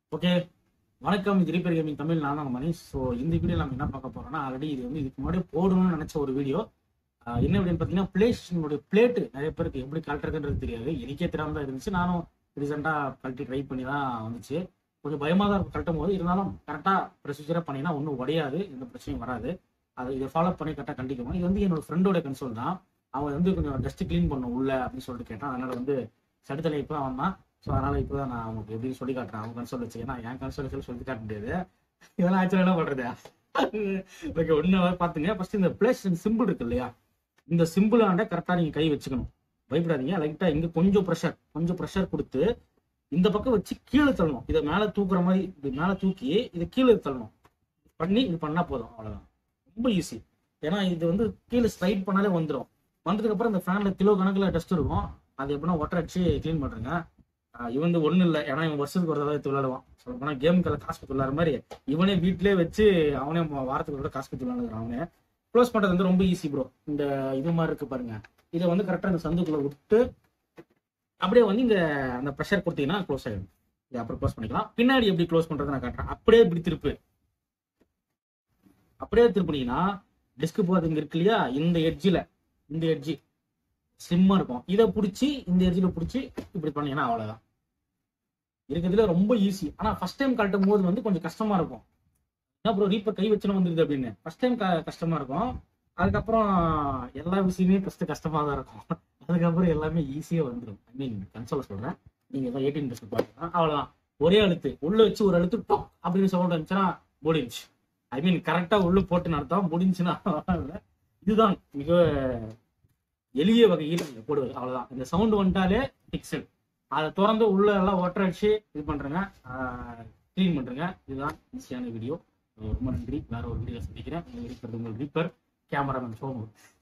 okay வணக்கம் இது rebar gaming Tamil நான் தான் மணி ஸோ இந்த வீடியோ நம்ம என்ன பார்க்க போறோம்னா ஆல்ரெடி இது வந்து இதுக்கு முன்னாடி போடணும்னு நினைச்ச ஒரு வீடியோ என்ன வீடியோன்னு பார்த்தீங்கன்னா பிளே ஸ்டேஷனுடைய பிளேட்டு நிறைய பேருக்கு எப்படி கழட்டுறதுன்றது தெரியாது எனக்கே தெரியாம தான் இருந்துச்சு நானும் ரீசெண்டாக கழட்டி ட்ரை பண்ணி தான் வந்துச்சு கொஞ்சம் பயமாக தான் இருக்கும் கழட்டும் போது இருந்தாலும் கரெக்டாக ப்ரொசீஜராக பண்ணினா ஒன்றும் உடையாது எந்த பிரச்சனையும் வராது அதை இதை ஃபாலோ பண்ணி கரெக்டாக கண்டிக்கணும் இது வந்து என்னோட ஃப்ரெண்டோட கன்சோல் தான் அவன் வந்து கொஞ்சம் டஸ்ட் க்ளீன் பண்ணும் உள்ள அப்படின்னு சொல்லிட்டு கேட்டான் அதனால வந்து சடுத்தலை இப்போ அவன் தான் ஸோ அதனால இப்போ தான் நான் அவங்களுக்கு எப்படி சொல்லி காட்டுறேன் அவங்க கன்சோல் வச்சு ஏன்னா என் கன்சோல் வச்சு சொல்லி காட்ட முடியாது இதெல்லாம் ஆக்சுவலாக என்ன பண்றது ஓகே ஒன்று பார்த்துங்க ஃபர்ஸ்ட் இந்த பிளேஸ் சிம்பிள் இருக்கு இல்லையா இந்த சிம்பிள் ஆண்ட கரெக்டாக நீங்கள் கை வச்சுக்கணும் பயப்படாதீங்க லைட்டாக இங்கே கொஞ்சம் ப்ரெஷர் கொஞ்சம் ப்ரெஷர் கொடுத்து இந்த பக்கம் வச்சு கீழே தள்ளணும் இதை மேலே தூக்குற மாதிரி இது மேலே தூக்கி இதை கீழே தள்ளணும் பண்ணி இது பண்ணா போதும் அவ்வளோதான் ரொம்ப ஈஸி ஏன்னா இது வந்து கீழே ஸ்ட்ரைட் பண்ணாலே வந்துடும் வந்ததுக்கு அப்புறம் இந்த ஃபேன்ல கிலோ கணக்கில் டஸ்ட் இருக்கும் அது எப்படின்னா ஒட்டரை அடிச்சு க்ளீன் பண்ணுறேங்க இவன் வந்து ஒன்றும் இல்லை ஏன்னா இவன் வருஷத்துக்கு ஒரு தடவை விளையாடுவான் சொல்ல போனால் கேம் கலை காசு கொடுத்து விளையாடுற மாதிரி இவனே வீட்டிலே வச்சு அவனே ம- வாரத்துக்கு கூட காசு கொடுத்து விளையாடுறான் அவனே க்ளோஸ் பண்ணுறது வந்து ரொம்ப ஈஸி ப்ரோ இந்த இது மாதிரி இருக்கு பாருங்க இதை வந்து கரெக்டாக இந்த சந்துக்குள்ள விட்டு அப்படியே வந்து இங்க அந்த ப்ரெஷர் கொடுத்தீங்கன்னா க்ளோஸ் ஆகிடும் இதை அப்புறம் க்ளோஸ் பண்ணிக்கலாம் பின்னாடி எப்படி க்ளோஸ் பண்றது நான் காட்டுறேன் அப்படியே இப்படி திருப்பு அப்படியே திருப்பினீங்கன்னா டிஸ்க் போகிறது இங்க இருக்கு இல்லையா இந்த எட்ஜில் இந்த எட்ஜி ஸ்லிம்மா இருக்கும் இதை பிடிச்சி இந்த எட்ஜில் பிடிச்சி இப்படி பண்ணீங்கன்னா அவ்வளவுதான் இருக்கிறதுல ரொம்ப ஈஸி ஆனா ஃபர்ஸ்ட் டைம் கழட்டும் போது வந்து கொஞ்சம் கஷ்டமா இருக்கும் என்ன ப்ரோ ரீப்பர் கை வச்சுன்னு வந்துருது அப்படின்னு ஃபர்ஸ்ட் டைம் கஷ்டமா இருக்கும் அதுக்கப்புறம் எல்லா விஷயமே ஃபர்ஸ்ட் கஷ்டமா தான் இருக்கும் அதுக்கப்புறம் எல்லாமே ஈஸியா வந்துடும் ஐ மீன் கன்சோல சொல்றேன் நீங்க ஏதோ எயிட்டீன் பர்சன்ட் பாத்தீங்கன்னா அவ்வளவுதான் ஒரே அழுத்து உள்ள வச்சு ஒரு அழுத்து டொக் அப்படின்னு சவுண்ட் வந்துச்சுன்னா முடிஞ்சு ஐ மீன் கரெக்டா உள்ள போட்டு நடத்தா முடிஞ்சுன்னா இதுதான் மிக எளிய வகையில் நீங்க போடுவது அவ்வளவுதான் இந்த சவுண்ட் வந்துட்டாலே பிக்சல் அதை திறந்து உள்ள எல்லாம் ஒட்டரை அடிச்சு இது பண்றேங்க க்ளீன் பண்றேங்க இதுதான் ஈஸியான வீடியோ ரொம்ப நன்றி வேற ஒரு வீடியோ சந்திக்கிறேன் இருக்கிறது உங்கள் ரீப்பர் கேமராமேன் சோமு